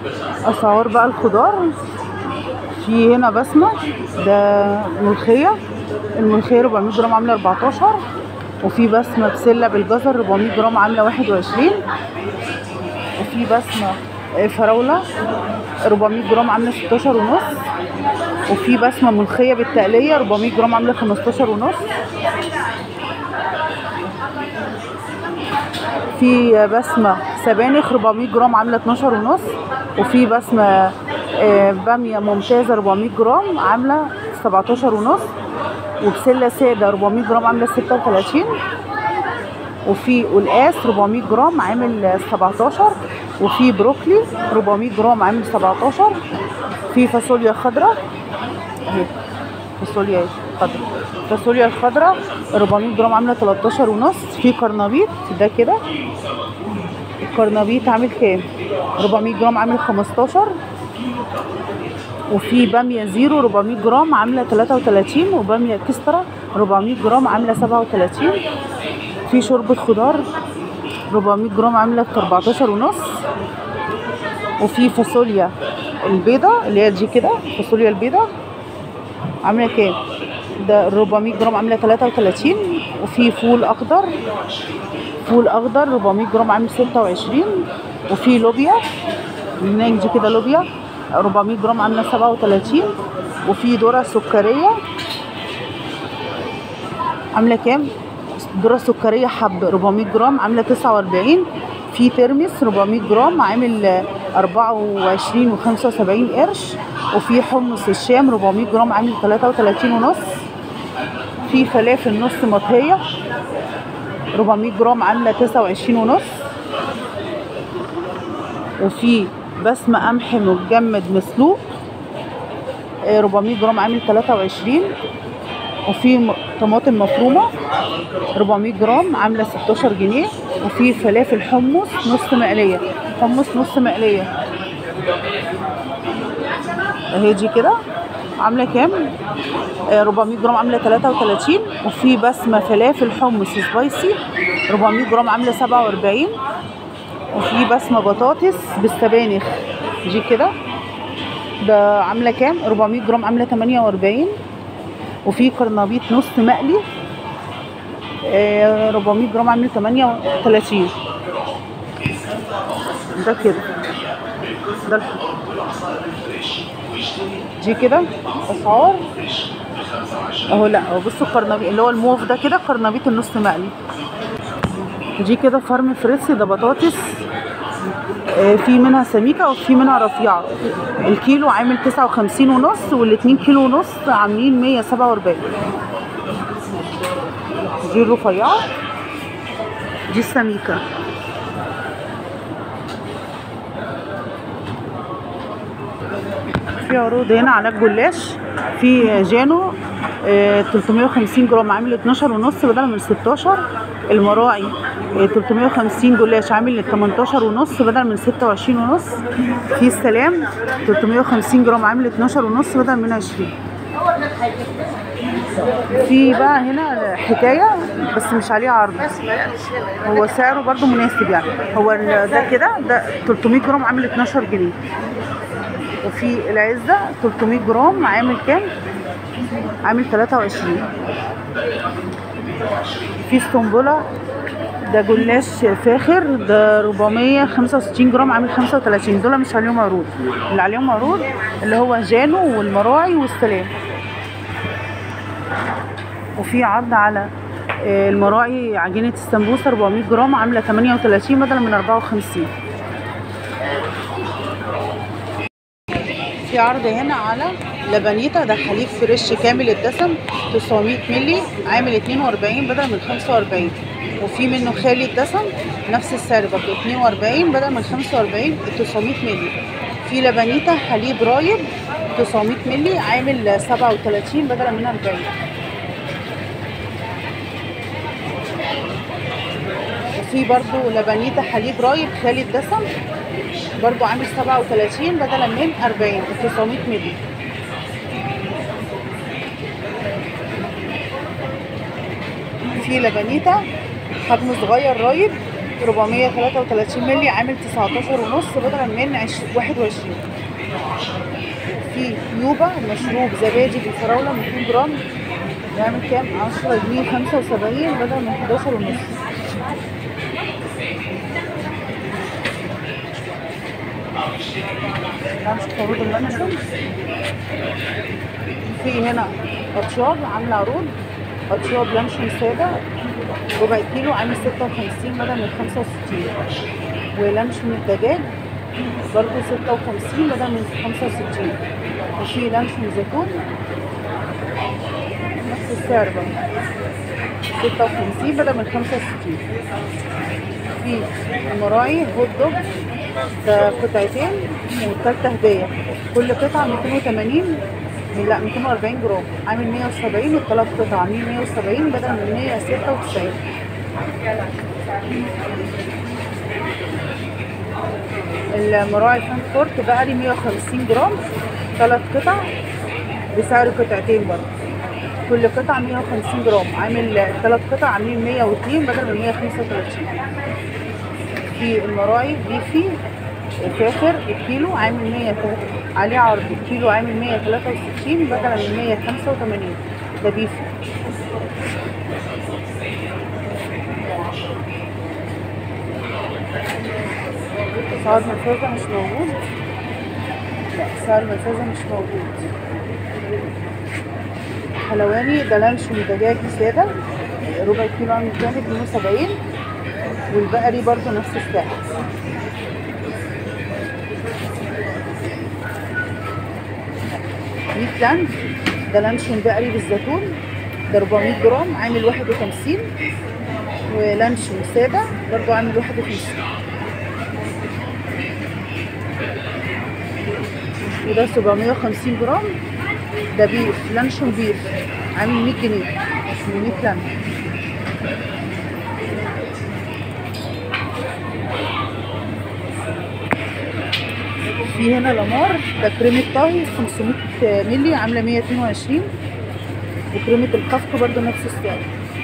اسعار بقى الخضار في هنا بسمة ده ملوخية الملوخية 400 جرام عاملة 14 وفي بسمة بسلة بالجزر 400 جرام عاملة 21 وفي بسمة آه، فراولة 400 جرام عاملة 16 ونص وفي بسمة ملوخية بالتقلية 400 جرام عاملة 15 ونص في بسمة سبانخ 400 جرام عاملة 12 ونص وفي بسمة آه، بامية ممتازة 400 جرام عاملة 17 ونص وبسلة سادة 400 جرام عاملة 36 وفي قلقاس 400 جرام عامل 17 وفي بروكلي 400 جرام عامل 17 في فاصوليا خضراء اهي فاصوليا اهي خضراء فاصوليا الخضراء 400 جرام عامله 13 ونص في قرنبيط ده كده القرنبيط عامل كام 400 جرام عامل 15 وفي باميه زيرو 400 جرام عامله 33 وباميه كسترة 400 جرام عامله 37 في شوربه خضار 400 جرام عامله 14 ونص وفي فاصوليا البيضة اللي هي دي كده فاصوليا البيضة عاملة كام؟ ده 400 جرام عاملة 33 وفي فول أخضر فول أخضر 400 جرام عامل 26 وفي لوبيا هناك دي كده لوبيا 400 جرام عاملة 37 وفي ذرة سكرية عاملة كام؟ ذرة سكرية حب 400 جرام عاملة 49 في ترمس 400 جرام عامل 24 و75 قرش وفي حمص الشام 400 جرام عامل 33 ونص في فلافل نص مطهية 400 جرام عاملة 29 ونص وفي بسمة قمح متجمد مسلوق آه، 400 جرام عامل 23 وفي م- طماطم مفرومة 400 جرام عاملة 16 جنيه وفي فلافل حمص نص مقلية حمص نص مقلية اهي دي كده عاملة كام؟ آه، 400 جرام عاملة 33 وفي بسمة فلافل حمص سبايسي 400 جرام عاملة 47 وفي بسمة بطاطس بالسبانخ دي كده ده عاملة كام؟ 400 جرام عاملة 48 وفي قرنبيط نص مقلي آه، 400 جرام عامل 38 ده كده ده الح- دي كده اسعار اهو لا اهو بصوا القرنبيط اللي هو الموف ده كده قرنبيط النص مقلي دي كده فرم فريسي ده بطاطس آه، في منها سميكة وفي منها رفيعة الكيلو عامل تسعة وخمسين ونص والاتنين كيلو ونص عاملين مية سبعة وأربعين دي الرفيعة دي السميكة في عروض هنا على الجلاش في جانو آه، 350 جرام عامل 12 ونص بدل من 16 المراعي آه، 350 جلاش عامل 18 ونص بدل من 26 ونص في السلام 350 جرام عامل 12 ونص بدل من 20 في بقى هنا حكاية بس مش عليه عرض هو سعره برضو مناسب يعني هو ال- ده كده ده 300 جرام عامل 12 جنيه وفي العزة 300 جرام عامل كام؟ عامل 23 في اسطنبولة ده جلاش فاخر ده 465 جرام عامل 35 دول مش عليهم عروض اللي عليهم عروض اللي هو جانو والمراعي والسلام وفي عرض على آه، المراعي عجينة السمبوسة 400 جرام عاملة 38 بدلا من 54 في عرض هنا على لبنيتا ده حليب فريش كامل الدسم 900 مللي عامل 42 بدل من 45 وفي منه خالي الدسم نفس السعر برضه 42 بدل من 45 900 مللي في لبنيتا حليب رايب 900 مللي عامل 37 بدل من 40 وفي برضو لبنيتا حليب رايب خالي الدسم برضو عامل 37 بدلا من 40 900 مللي في لبنيتا حجم صغير رايب 433 مللي عامل 19 ونص بدلا من 21 في يوبا مشروب زبادي بالفراولة 200 جرام يعمل كام 10 جنيه 75 بدل من 11 ونص ده مش خروج اللانشون في هنا اطياب عامله عروض اطياب لانشون ساده ربع كيلو عامل 56 بدل من 65 ولانشون الدجاج برضه 56 بدل من 65 وفي لانشون زيتون نفس السعر برضه 56 بدل من 65 في مراعي هوت دوج ده قطعتين والتالتة هدية كل قطعة 280 لا 240 جرام عامل 170 والثلاث قطع عاملين 170 بدل من 196 المراعي فرانكفورت بقى لي 150 جرام ثلاث قطع بسعر قطعتين برضه كل قطعة 150 جرام عامل ثلاث قطع عاملين 102 بدل من 135 في المراعي بيفي فاخر الكيلو عامل 100 عليه عرض الكيلو عامل 163 بدلا من 185 ده بيفي سعر منفذة مش موجود لا سعر منفذة مش موجود حلواني ده لانشون دجاج سادة ربع كيلو عامل كام 72 والبقري برضو نفس السعر مية لانش ده لانشون بقري بالزيتون ده 400 جرام عامل 51 ولانشون سادة برضو عامل 51 وده 750 جرام ده بيف لانشون بيف عامل 100 جنيه اسمه 100 لانش في هنا لامار ده كريمة طهي 500 مللي عاملة 122 وكريمة الخفق برضو نفس السعر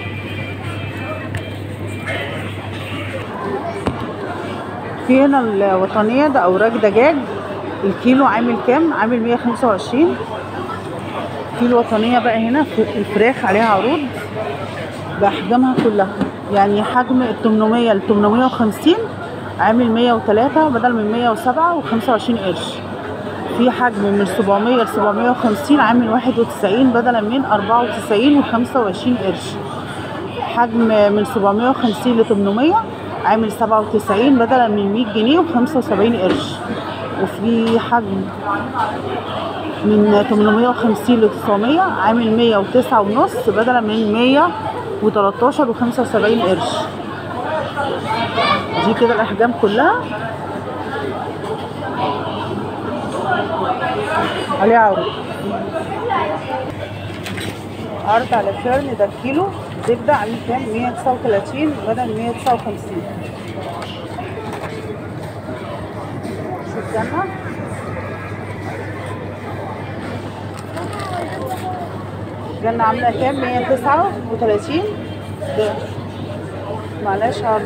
في هنا الوطنية ده أوراق دجاج الكيلو عامل كام؟ عامل 125 في الوطنية بقى هنا الفراخ عليها عروض بأحجامها كلها يعني حجم ال 800 ل 850 عامل 103 بدل من 107 و25 قرش في حجم من 700 ل 750 عامل 91 بدلا من 94 و25 قرش حجم من 750 ل 800 عامل 97 بدلا من 100 جنيه و75 قرش وفي حجم من 850 ل 900 عامل 109 ونص بدلا من 113 و75 قرش دي كده الاحجام كلها عليه عروض عرض على فرن ده الكيلو زبدة عامل كام 139 بدل 159 شوف جنة جنة عاملة كام 139 ده معلش عرض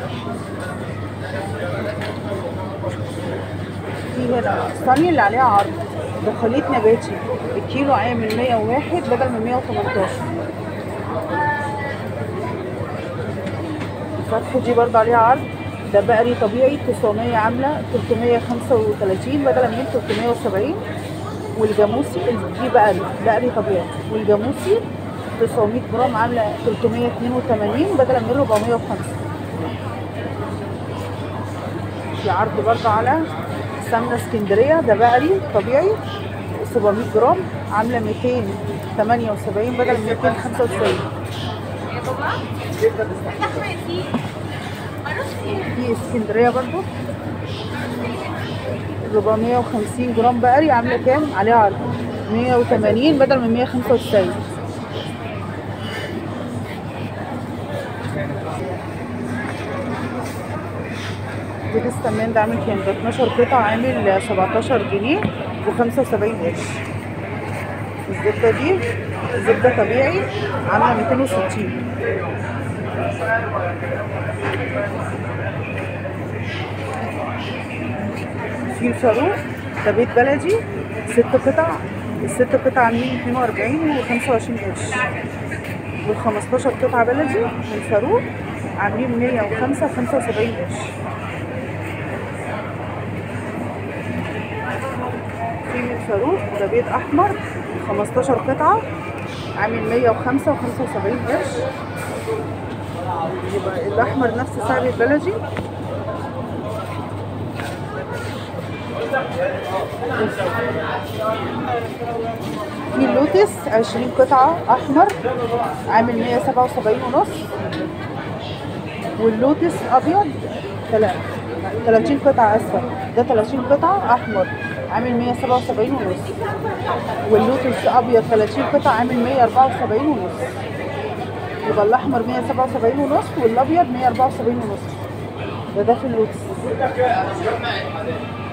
في هنا الصينية اللي عليها عرض ده خليط نباتي الكيلو عامل 101 بدل من 118 الفتحة دي برضه عليها عرض ده بقري طبيعي 900 عاملة 335 بدل من 370 والجاموسي دي بقري بقري طبيعي والجاموسي 900 جرام عاملة 382 بدل من 405 في عرض برضه على سمنة اسكندرية ده بقري طبيعي 700 جرام عاملة 278 بدل من 295 في اسكندرية برضو 450 جرام بقري عاملة كام؟ عليها عرض 180 بدل من 195 زيت السمان ده عامل كام؟ ده 12 قطعة عامل 17 جنيه و75 قرش الزبدة دي زبدة طبيعي عاملة 260 في الفاروق ده بيت بلدي ست قطع الست قطع عاملين 42 و 25 قرش وال 15 قطعة بلدي من الفاروق عاملين 105 و 75 قرش في من الفاروق ده بيت أحمر 15 قطعة عامل 105 و 75 قرش يبقى الأحمر نفس سعر البلدي في اللوتس 20 قطعة أحمر عامل 177 ونص واللوتس أبيض تلا- 30 قطعة أسفل ده 30 قطعة أحمر عامل 177 ونص واللوتس أبيض 30 قطعة عامل 174 ونص يبقى الأحمر 177 ونص والأبيض 174 ونص ده ده في اللوتس